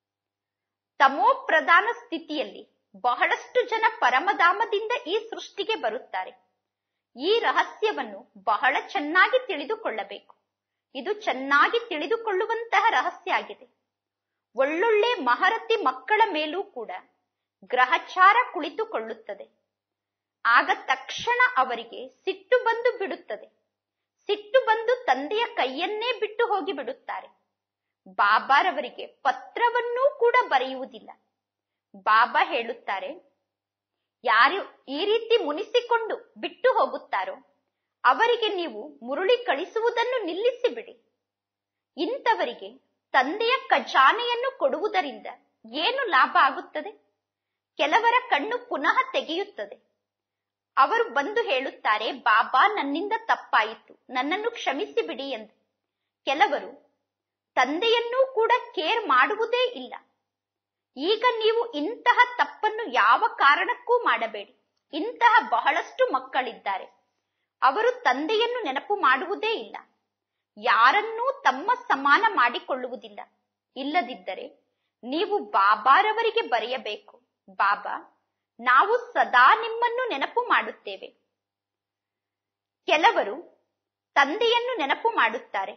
ತಮೋ ಪ್ರಧಾನ ಸ್ಥಿತಿಯಲ್ಲಿ ಬಹಳಷ್ಟು ಜನ ಪರಮಧಾಮದಿಂದ ಈ ಸೃಷ್ಟಿಗೆ ಬರುತ್ತಾರೆ ಈ ರಹಸ್ಯವನ್ನು ಬಹಳ ಚೆನ್ನಾಗಿ ತಿಳಿದುಕೊಳ್ಳಬೇಕು ಇದು ಚೆನ್ನಾಗಿ ತಿಳಿದುಕೊಳ್ಳುವಂತಹ ರಹಸ್ಯ ಆಗಿದೆ ಒಳ್ಳೊಳ್ಳೆ ಮಹರತಿ ಮಕ್ಕಳ ಮೇಲೂ ಕೂಡ ಗ್ರಹಚಾರ ಕುಳಿತುಕೊಳ್ಳುತ್ತದೆ ಆಗ ತಕ್ಷಣ ಅವರಿಗೆ ಸಿಟ್ಟು ಬಂದು ಬಿಡುತ್ತದೆ ಸಿಟ್ಟು ಬಂದು ತಂದೆಯ ಕೈಯನ್ನೇ ಬಿಟ್ಟು ಹೋಗಿ ಬಿಡುತ್ತಾರೆ ಬಾಬಾರವರಿಗೆ ಪತ್ರವನ್ನೂ ಕೂಡ ಬರೆಯುವುದಿಲ್ಲ ಬಾಬಾ ಹೇಳುತ್ತಾರೆ ಯಾರು ಈ ರೀತಿ ಮುನಿಸಿಕೊಂಡು ಬಿಟ್ಟು ಹೋಗುತ್ತಾರೋ ಅವರಿಗೆ ನೀವು ಮುರುಳಿ ಕಳಿಸುವುದನ್ನು ನಿಲ್ಲಿಸಿ ಬಿಡಿ ಇಂಥವರಿಗೆ ತಂದೆಯ ಖಜಾನೆಯನ್ನು ಕೊಡುವುದರಿಂದ ಏನು ಲಾಭ ಆಗುತ್ತದೆ ಕೆಲವರ ಕಣ್ಣು ಪುನಃ ತೆಗೆಯುತ್ತದೆ ಅವರು ಬಂದು ಹೇಳುತ್ತಾರೆ ಬಾಬಾ ನನ್ನಿಂದ ತಪ್ಪಾಯಿತು ನನ್ನನ್ನು ಕ್ಷಮಿಸಿ ಬಿಡಿ ಎಂದು ಕೆಲವರು ತಂದೆಯನ್ನೂ ಕೂಡ ಕೇರ್ ಮಾಡುವುದೇ ಇಲ್ಲ ಈಗ ನೀವು ಇಂತಹ ತಪ್ಪನ್ನು ಯಾವ ಕಾರಣಕ್ಕೂ ಮಾಡಬೇಡಿ ಇಂತಹ ಬಹಳಷ್ಟು ಮಕ್ಕಳಿದ್ದಾರೆ ಅವರು ತಂದೆಯನ್ನು ನೆನಪು ಮಾಡುವುದೇ ಇಲ್ಲ ಯಾರನ್ನೂ ತಮ್ಮ ಸಮಾನ ಮಾಡಿಕೊಳ್ಳುವುದಿಲ್ಲ ಇಲ್ಲದಿದ್ದರೆ ನೀವು ಬಾಬಾರವರಿಗೆ ಬರೆಯಬೇಕು ಬಾಬಾ ನಾವು ಸದಾ ನಿಮ್ಮನ್ನು ನೆನಪು ಮಾಡುತ್ತೇವೆ ಕೆಲವರು ತಂದೆಯನ್ನು ನೆನಪು ಮಾಡುತ್ತಾರೆ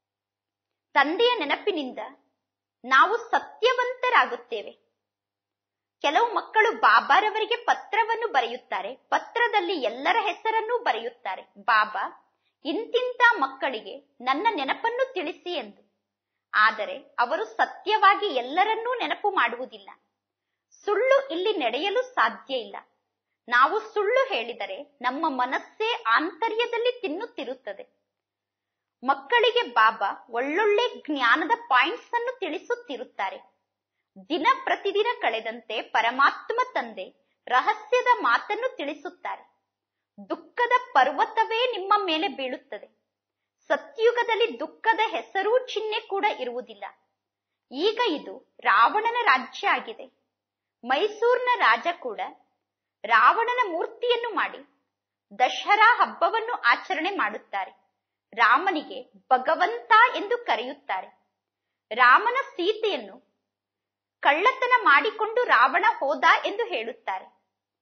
ತಂದೆಯ ನೆನಪಿನಿಂದ ನಾವು ಸತ್ಯವಂತರಾಗುತ್ತೇವೆ ಕೆಲವು ಮಕ್ಕಳು ಬಾಬಾರವರಿಗೆ ಪತ್ರವನ್ನು ಬರೆಯುತ್ತಾರೆ ಪತ್ರದಲ್ಲಿ ಎಲ್ಲರ ಹೆಸರನ್ನೂ ಬರೆಯುತ್ತಾರೆ ಬಾಬಾ ಇಂತಿಂತ ಮಕ್ಕಳಿಗೆ ನನ್ನ ನೆನಪನ್ನು ತಿಳಿಸಿ ಎಂದು ಆದರೆ ಅವರು ಸತ್ಯವಾಗಿ ಎಲ್ಲರನ್ನೂ ನೆನಪು ಮಾಡುವುದಿಲ್ಲ ಸುಳ್ಳು ಇಲ್ಲಿ ನಡೆಯಲು ಸಾಧ್ಯ ಇಲ್ಲ ನಾವು ಸುಳ್ಳು ಹೇಳಿದರೆ ನಮ್ಮ ಮನಸ್ಸೇ ಆಂತರ್ಯದಲ್ಲಿ ತಿನ್ನುತ್ತಿರುತ್ತದೆ ಮಕ್ಕಳಿಗೆ ಬಾಬಾ ಒಳ್ಳೊಳ್ಳೆ ಜ್ಞಾನದ ಪಾಯಿಂಟ್ಸ್ ಅನ್ನು ತಿಳಿಸುತ್ತಿರುತ್ತಾರೆ ದಿನ ಪ್ರತಿದಿನ ಕಳೆದಂತೆ ಪರಮಾತ್ಮ ತಂದೆ ರಹಸ್ಯದ ಮಾತನ್ನು ತಿಳಿಸುತ್ತಾರೆ ದುಃಖದ ಪರ್ವತವೇ ನಿಮ್ಮ ಮೇಲೆ ಬೀಳುತ್ತದೆ ಸತ್ಯುಗದಲ್ಲಿ ದುಃಖದ ಹೆಸರೂ ಚಿಹ್ನೆ ಕೂಡ ಇರುವುದಿಲ್ಲ ಈಗ ಇದು ರಾವಣನ ರಾಜ್ಯ ಆಗಿದೆ ಮೈಸೂರಿನ ರಾಜ ಕೂಡ ರಾವಣನ ಮೂರ್ತಿಯನ್ನು ಮಾಡಿ ದಶರಾ ಹಬ್ಬವನ್ನು ಆಚರಣೆ ಮಾಡುತ್ತಾರೆ ರಾಮನಿಗೆ ಭಗವಂತ ಎಂದು ಕರೆಯುತ್ತಾರೆ ರಾಮನ ಸೀತೆಯನ್ನು ಕಳ್ಳತನ ಮಾಡಿಕೊಂಡು ರಾವಣ ಹೋದ ಎಂದು ಹೇಳುತ್ತಾರೆ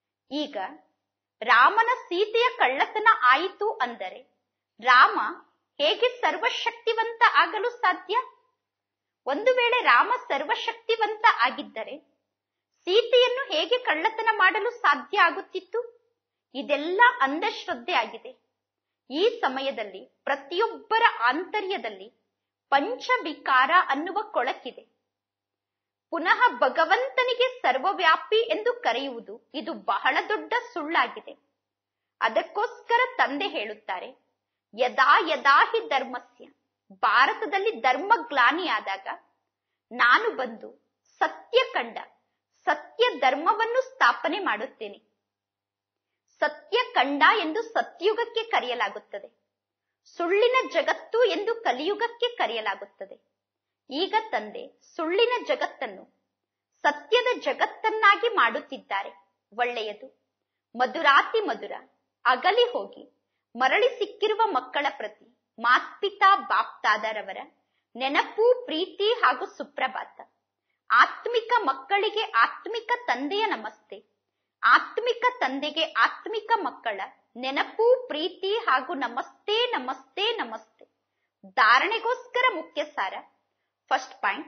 ಈಗ ರಾಮನ ಸೀತೆಯ ಕಳ್ಳತನ ಆಯಿತು ಅಂದರೆ ರಾಮ ಹೇಗೆ ಸರ್ವಶಕ್ತಿವಂತ ಆಗಲು ಸಾಧ್ಯ ಒಂದು ವೇಳೆ ರಾಮ ಸರ್ವಶಕ್ತಿವಂತ ಆಗಿದ್ದರೆ ಸೀತೆಯನ್ನು ಹೇಗೆ ಕಳ್ಳತನ ಮಾಡಲು ಸಾಧ್ಯ ಆಗುತ್ತಿತ್ತು ಇದೆಲ್ಲ ಅಂಧಶ್ರದ್ಧೆ ಆಗಿದೆ ಈ ಸಮಯದಲ್ಲಿ ಪ್ರತಿಯೊಬ್ಬರ ಆಂತರ್ಯದಲ್ಲಿ ಪಂಚವಿಕಾರ ಅನ್ನುವ ಕೊಳಕಿದೆ ಪುನಃ ಭಗವಂತನಿಗೆ ಸರ್ವವ್ಯಾಪಿ ಎಂದು ಕರೆಯುವುದು ಇದು ಬಹಳ ದೊಡ್ಡ ಸುಳ್ಳಾಗಿದೆ ಅದಕ್ಕೋಸ್ಕರ ತಂದೆ ಹೇಳುತ್ತಾರೆ ಯದಾ ಯದಾ ಹಿ ಧರ್ಮಸ್ಯ ಭಾರತದಲ್ಲಿ ಧರ್ಮ ಗ್ಲಾನಿಯಾದಾಗ ನಾನು ಬಂದು ಸತ್ಯ ಕಂಡ ಸತ್ಯ ಧರ್ಮವನ್ನು ಸ್ಥಾಪನೆ ಮಾಡುತ್ತೇನೆ ಸತ್ಯ ಕಂಡ ಎಂದು ಸತ್ಯುಗಕ್ಕೆ ಕರೆಯಲಾಗುತ್ತದೆ ಸುಳ್ಳಿನ ಜಗತ್ತು ಎಂದು ಕಲಿಯುಗಕ್ಕೆ ಕರೆಯಲಾಗುತ್ತದೆ ಈಗ ತಂದೆ ಸುಳ್ಳಿನ ಜಗತ್ತನ್ನು ಸತ್ಯದ ಜಗತ್ತನ್ನಾಗಿ ಮಾಡುತ್ತಿದ್ದಾರೆ ಒಳ್ಳೆಯದು ಮಧುರಾತಿ ಮಧುರ ಅಗಲಿ ಹೋಗಿ ಮರಳಿ ಸಿಕ್ಕಿರುವ ಮಕ್ಕಳ ಪ್ರತಿ ಮಾತ್ಪಿತಾ ಬಾಪ್ತಾದರವರ ನೆನಪು ಪ್ರೀತಿ ಹಾಗೂ ಸುಪ್ರಭಾತ ಆತ್ಮಿಕ ಮಕ್ಕಳಿಗೆ ಆತ್ಮಿಕ ತಂದೆಯ ನಮಸ್ತೆ ಆತ್ಮಿಕ ತಂದೆಗೆ ಆತ್ಮಿಕ ಮಕ್ಕಳ ನೆನಪು ಪ್ರೀತಿ ಹಾಗೂ ನಮಸ್ತೆ ನಮಸ್ತೆ ನಮಸ್ತೆ ಧಾರಣೆಗೋಸ್ಕರ ಮುಖ್ಯ ಸಾರ ಫಸ್ಟ್ ಪಾಯಿಂಟ್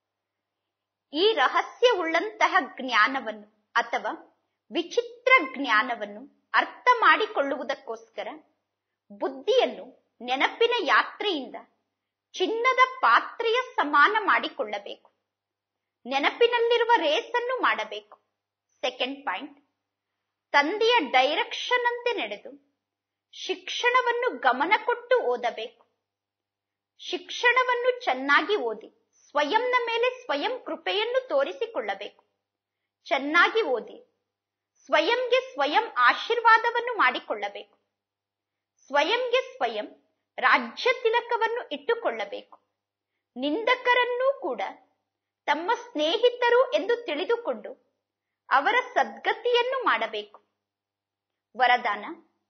ಈ ರಹಸ್ಯವುಳ್ಳಂತಹ ಜ್ಞಾನವನ್ನು ಅಥವಾ ವಿಚಿತ್ರ ಜ್ಞಾನವನ್ನು ಅರ್ಥ ಮಾಡಿಕೊಳ್ಳುವುದಕ್ಕೋಸ್ಕರ ಬುದ್ಧಿಯನ್ನು ನೆನಪಿನ ಯಾತ್ರೆಯಿಂದ ಚಿನ್ನದ ಪಾತ್ರೆಯ ಸಮಾನ ಮಾಡಿಕೊಳ್ಳಬೇಕು ನೆನಪಿನಲ್ಲಿರುವ ರೇಸನ್ನು ಮಾಡಬೇಕು ಸೆಕೆಂಡ್ ಪಾಯಿಂಟ್ ತಂದೆಯ ಡೈರೆಕ್ಷನ್ ಅಂತೆ ನಡೆದು ಶಿಕ್ಷಣವನ್ನು ಗಮನ ಕೊಟ್ಟು ಓದಬೇಕು ಶಿಕ್ಷಣವನ್ನು ಚೆನ್ನಾಗಿ ಓದಿ ಸ್ವಯಂನ ಮೇಲೆ ಸ್ವಯಂ ಕೃಪೆಯನ್ನು ತೋರಿಸಿಕೊಳ್ಳಬೇಕು ಚೆನ್ನಾಗಿ ಓದಿ ಸ್ವಯಂಗೆ ಸ್ವಯಂ ಆಶೀರ್ವಾದವನ್ನು ಮಾಡಿಕೊಳ್ಳಬೇಕು ಸ್ವಯಂಗೆ ಸ್ವಯಂ ರಾಜ್ಯ ತಿಲಕವನ್ನು ಇಟ್ಟುಕೊಳ್ಳಬೇಕು ನಿಂದಕರನ್ನೂ ಕೂಡ ತಮ್ಮ ಸ್ನೇಹಿತರು ಎಂದು ತಿಳಿದುಕೊಂಡು ಅವರ ಸದ್ಗತಿಯನ್ನು ಮಾಡಬೇಕು ವರದಾನ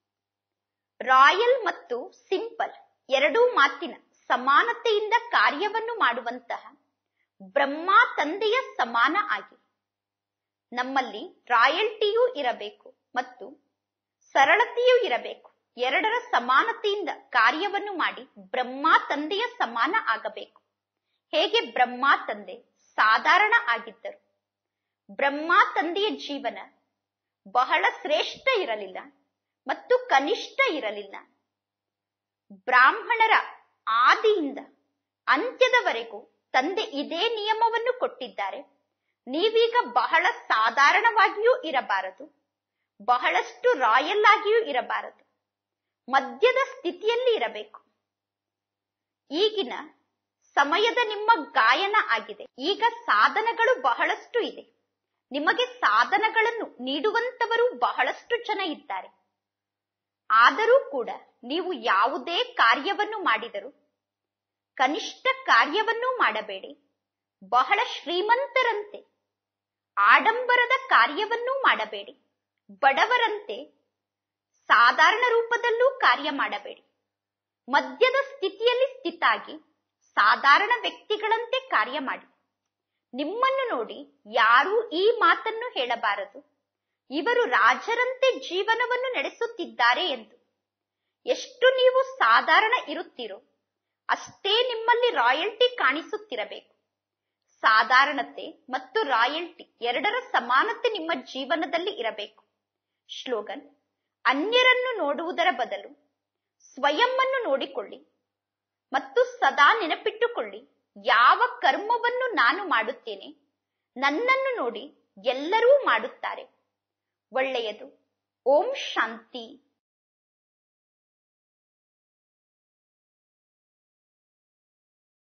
ರಾಯಲ್ ಮತ್ತು ಸಿಂಪಲ್ ಎರಡೂ ಮಾತಿನ ಸಮಾನತೆಯಿಂದ ಕಾರ್ಯವನ್ನು ಮಾಡುವಂತಹ ಬ್ರಹ್ಮ ತಂದೆಯ ಸಮಾನ ಆಗಿ ನಮ್ಮಲ್ಲಿ ರಾಯಲ್ಟಿಯೂ ಇರಬೇಕು ಮತ್ತು ಸರಳತೆಯೂ ಇರಬೇಕು ಎರಡರ ಸಮಾನತೆಯಿಂದ ಕಾರ್ಯವನ್ನು ಮಾಡಿ ಬ್ರಹ್ಮ ತಂದೆಯ ಸಮಾನ ಆಗಬೇಕು ಹೇಗೆ ಬ್ರಹ್ಮ ತಂದೆ ಸಾಧಾರಣ ಆಗಿದ್ದರು ಬ್ರಹ್ಮ ತಂದೆಯ ಜೀವನ ಬಹಳ ಶ್ರೇಷ್ಠ ಇರಲಿಲ್ಲ ಮತ್ತು ಕನಿಷ್ಠ ಇರಲಿಲ್ಲ ಬ್ರಾಹ್ಮಣರ ಆದಿಯಿಂದ ಅಂತ್ಯದವರೆಗೂ ತಂದೆ ಇದೇ ನಿಯಮವನ್ನು ಕೊಟ್ಟಿದ್ದಾರೆ ನೀವೀಗ ಬಹಳ ಸಾಧಾರಣವಾಗಿಯೂ ಇರಬಾರದು ಬಹಳಷ್ಟು ರಾಯಲ್ ಆಗಿಯೂ ಇರಬಾರದು ಮಧ್ಯದ ಸ್ಥಿತಿಯಲ್ಲಿ ಇರಬೇಕು ಈಗಿನ ಸಮಯದ ನಿಮ್ಮ ಗಾಯನ ಆಗಿದೆ ಈಗ ಸಾಧನಗಳು ಬಹಳಷ್ಟು ಇದೆ ನಿಮಗೆ ಸಾಧನಗಳನ್ನು ನೀಡುವಂತವರು ಬಹಳಷ್ಟು ಜನ ಇದ್ದಾರೆ ಆದರೂ ಕೂಡ ನೀವು ಯಾವುದೇ ಕಾರ್ಯವನ್ನು ಮಾಡಿದರೂ ಕನಿಷ್ಠ ಕಾರ್ಯವನ್ನೂ ಮಾಡಬೇಡಿ ಬಹಳ ಶ್ರೀಮಂತರಂತೆ ಆಡಂಬರದ ಕಾರ್ಯವನ್ನೂ ಮಾಡಬೇಡಿ ಬಡವರಂತೆ ಸಾಧಾರಣ ರೂಪದಲ್ಲೂ ಕಾರ್ಯ ಮಾಡಬೇಡಿ ಮಧ್ಯದ ಸ್ಥಿತಿಯಲ್ಲಿ ಸ್ಥಿತಾಗಿ ಸಾಧಾರಣ ವ್ಯಕ್ತಿಗಳಂತೆ ಕಾರ್ಯ ಮಾಡಿ ನಿಮ್ಮನ್ನು ನೋಡಿ ಯಾರೂ ಈ ಮಾತನ್ನು ಹೇಳಬಾರದು ಇವರು ರಾಜರಂತೆ ಜೀವನವನ್ನು ನಡೆಸುತ್ತಿದ್ದಾರೆ ಎಂದು ಎಷ್ಟು ನೀವು ಸಾಧಾರಣ ಇರುತ್ತೀರೋ ಅಷ್ಟೇ ನಿಮ್ಮಲ್ಲಿ ರಾಯಲ್ಟಿ ಕಾಣಿಸುತ್ತಿರಬೇಕು ಸಾಧಾರಣತೆ ಮತ್ತು ರಾಯಲ್ಟಿ ಎರಡರ ಸಮಾನತೆ ನಿಮ್ಮ ಜೀವನದಲ್ಲಿ ಇರಬೇಕು ಶ್ಲೋಗನ್ ಅನ್ಯರನ್ನು ನೋಡುವುದರ ಬದಲು ಸ್ವಯಂವನ್ನು ನೋಡಿಕೊಳ್ಳಿ ಮತ್ತು ಸದಾ ನೆನಪಿಟ್ಟುಕೊಳ್ಳಿ ಯಾವ ಕರ್ಮವನ್ನು ನಾನು ಮಾಡುತ್ತೇನೆ ನನ್ನನ್ನು ನೋಡಿ ಎಲ್ಲರೂ ಮಾಡುತ್ತಾರೆ ಒಳ್ಳೆಯದು ಓಂ ಶಾಂತಿ